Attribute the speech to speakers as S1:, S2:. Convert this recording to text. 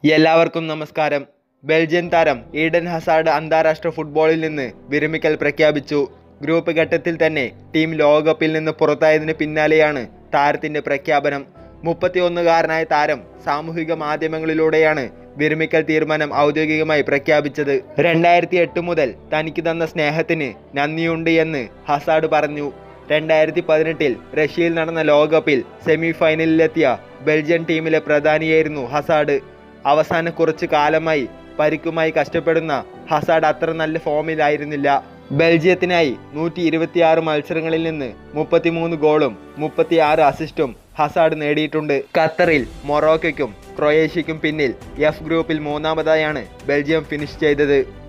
S1: എല്ലാവർക്കും നമസ്കാരം ബെൽജിയൻ താരം ഈഡൻ ഹസാർഡ് അന്താരാഷ്ട്ര ഫുട്ബോളിൽ നിന്ന് വിരമിക്കൽ പ്രഖ്യാപിച്ചു ഗ്രൂപ്പ് ഘട്ടത്തിൽ തന്നെ ടീം ലോകകപ്പിൽ നിന്ന് പുറത്തായതിന് പിന്നാലെയാണ് താരത്തിന്റെ പ്രഖ്യാപനം മുപ്പത്തിയൊന്നുകാരനായ താരം സാമൂഹിക മാധ്യമങ്ങളിലൂടെയാണ് വിരമിക്കൽ തീരുമാനം ഔദ്യോഗികമായി പ്രഖ്യാപിച്ചത് രണ്ടായിരത്തി എട്ട് മുതൽ തനിക്ക് തന്ന സ്നേഹത്തിന് നന്ദിയുണ്ട് എന്ന് ഹസാർഡ് പറഞ്ഞു രണ്ടായിരത്തി പതിനെട്ടിൽ റഷ്യയിൽ നടന്ന ലോകകപ്പിൽ സെമി ഫൈനലിലെത്തിയ ബെൽജിയൻ ടീമിലെ പ്രധാനിയായിരുന്നു ഹസാർഡ് അവസാന കുറച്ചു കാലമായി പരിക്കുമായി കഷ്ടപ്പെടുന്ന ഹസാർഡ് അത്ര നല്ല ഫോമിലായിരുന്നില്ല ബെൽജിയത്തിനായി നൂറ്റി ഇരുപത്തിയാറ് മത്സരങ്ങളിൽ നിന്ന് മുപ്പത്തിമൂന്ന് ഗോളും മുപ്പത്തിയാറ് അസിസ്റ്റും ഹസാർഡ് നേടിയിട്ടുണ്ട് ഖത്തറിൽ മൊറോക്കോയ്ക്കും ക്രൊയേഷ്യയ്ക്കും പിന്നിൽ എഫ് ഗ്രൂപ്പിൽ മൂന്നാമതായാണ് ബെൽജിയം ഫിനിഷ് ചെയ്തത്